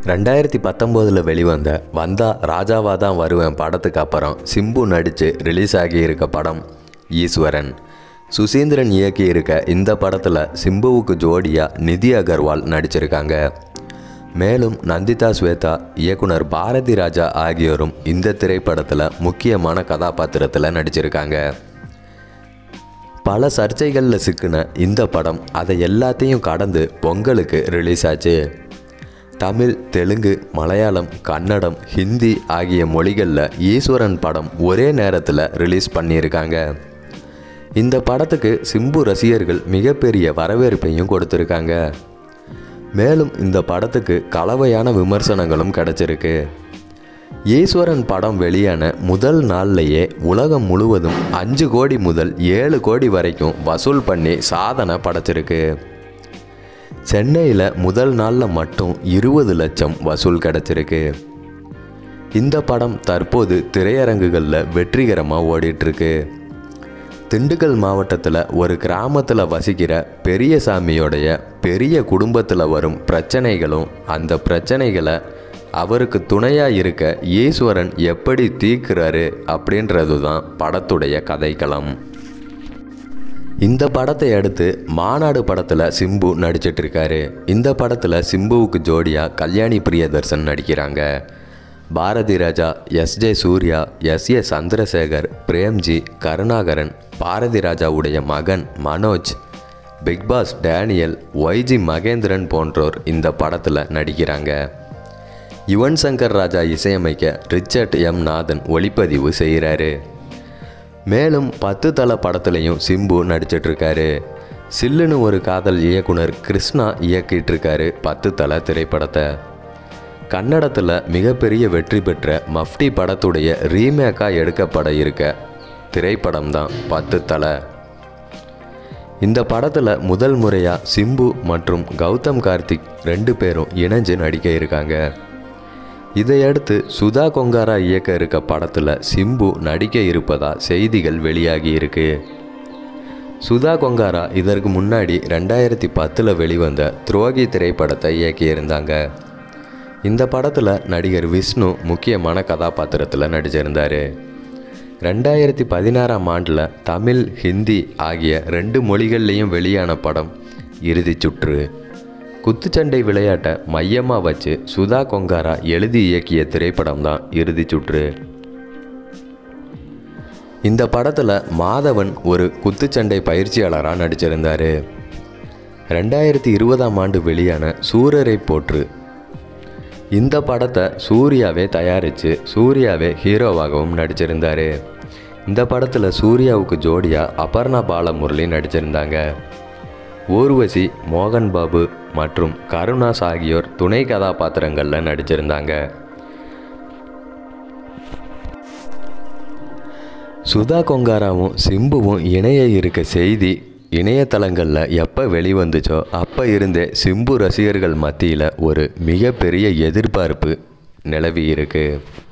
ரெண்டாயிரத்தி பத்தொம்போதில் வெளிவந்த வந்தா ராஜாவா தான் வருவேன் படத்துக்கு அப்புறம் சிம்பு நடித்து ரிலீஸ் ஆகியிருக்க படம் ஈஸ்வரன் சுசீந்திரன் இயக்கி இருக்க இந்த படத்தில் சிம்புவுக்கு ஜோடியாக நிதி அகர்வால் நடிச்சிருக்காங்க மேலும் நந்திதா ஸ்வேதா இயக்குனர் பாரதி ராஜா ஆகியோரும் இந்த திரைப்படத்தில் முக்கியமான கதாபாத்திரத்தில் நடிச்சிருக்காங்க பல சர்ச்சைகளில் சிக்கின இந்த படம் அதை எல்லாத்தையும் கடந்து பொங்கலுக்கு ரிலீஸ் ஆச்சு தமிழ் தெலுங்கு மலையாளம் கன்னடம் ஹிந்தி ஆகிய மொழிகளில் ஈஸ்வரன் படம் ஒரே நேரத்தில் ரிலீஸ் பண்ணியிருக்காங்க இந்த படத்துக்கு சிம்பு ரசிகர்கள் மிகப்பெரிய வரவேற்பையும் கொடுத்துருக்காங்க மேலும் இந்த படத்துக்கு கலவையான விமர்சனங்களும் கிடைச்சிருக்கு ஈஸ்வரன் படம் வெளியான முதல் நாள்லையே உலகம் முழுவதும் அஞ்சு கோடி முதல் ஏழு கோடி வரைக்கும் வசூல் பண்ணி சாதனை படைச்சிருக்கு சென்னையில் முதல் நாளில் மட்டும் இருபது லட்சம் வசூல் கிடச்சிருக்கு இந்த படம் தற்போது திரையரங்குகளில் வெற்றிகரமாக ஓடிட்டுருக்கு திண்டுக்கல் மாவட்டத்தில் ஒரு கிராமத்தில் வசிக்கிற பெரியசாமியோடைய பெரிய குடும்பத்தில் வரும் பிரச்சனைகளும் அந்த பிரச்சனைகளை அவருக்கு துணையாக இருக்க ஈஸ்வரன் எப்படி தீர்க்கிறாரு அப்படின்றது தான் படத்துடைய கதைக்களம் இந்த படத்தை அடுத்து மாநாடு படத்தில் சிம்பு நடிச்சிட்டு இருக்காரு இந்த படத்தில் சிம்புவுக்கு ஜோடியாக கல்யாணி பிரியதர்சன் நடிக்கிறாங்க Bharathi Raja S J Surya S A Chandrasekhar Premji Karunakaran Bharathi ராஜாவுடைய மகன் Manoj Bigg Boss Daniel YG Mahendran போன்றோர் இந்த படத்தில் நடிக்கிறாங்க யுவன் சங்கர் ராஜா இசையமைக்க ரிச்சர்ட் எம் நாதன் ஒளிப்பதிவு செய்கிறாரு மேலும் பத்து தல படத்துலையும் சிம்பு நடிச்சிட்ருக்காரு சில்லுன்னு ஒரு காதல் இயக்குனர் கிருஷ்ணா இயக்கிட்டு இருக்காரு பத்து தல திரைப்படத்தை கன்னடத்தில் மிகப்பெரிய வெற்றி பெற்ற மஃப்டி படத்துடைய ரீமேக்காக எடுக்கப்பட இருக்க திரைப்படம் தான் பத்து தலை இந்த படத்தில் முதல் முறையாக சிம்பு மற்றும் கௌதம் கார்த்திக் ரெண்டு பேரும் இணைஞ்சு நடிக்க இருக்காங்க இதையடுத்து சுதா கொங்காரா இயக்க இருக்க படத்தில் சிம்பு நடிக்க இருப்பதா செய்திகள் வெளியாகி இருக்கு சுதா கொங்காரா இதற்கு முன்னாடி ரெண்டாயிரத்தி பத்தில் வெளிவந்த துரோகி திரைப்படத்தை இயக்கியிருந்தாங்க இந்த படத்தில் நடிகர் விஷ்ணு முக்கியமான கதாபாத்திரத்தில் நடிச்சிருந்தார் ரெண்டாயிரத்தி பதினாறாம் ஆண்டில் தமிழ் ஹிந்தி ஆகிய ரெண்டு மொழிகள்லேயும் வெளியான படம் இறுதிச் சுற்று குத்துச்சண்டை விளையாட்டை மையமாக வச்சு சுதா கொங்காரா எழுதி இயக்கிய திரைப்படம் தான் இறுதிச் சுற்று இந்த படத்தில் மாதவன் ஒரு குத்துச்சண்டை பயிற்சியாளராக நடிச்சிருந்தார் ரெண்டாயிரத்தி இருபதாம் ஆண்டு வெளியான சூரரை போற்று இந்த படத்தை சூர்யாவே தயாரித்து சூர்யாவே ஹீரோவாகவும் நடிச்சிருந்தார் இந்த படத்தில் சூர்யாவுக்கு ஜோடியாக அபர்ணா பாலமுரளி நடிச்சிருந்தாங்க ஊர்வசி மோகன் பாபு மற்றும் கருணாஸ் ஆகியோர் துணை கதாபாத்திரங்களில் நடிச்சிருந்தாங்க சுதா கொங்காராவும் சிம்புவும் இணைய இருக்க செய்தி இணையதளங்களில் எப்போ வெளிவந்துச்சோ அப்போ இருந்தே சிம்பு ரசிகர்கள் மத்தியில் ஒரு மிகப்பெரிய எதிர்பார்ப்பு நிலவி இருக்குது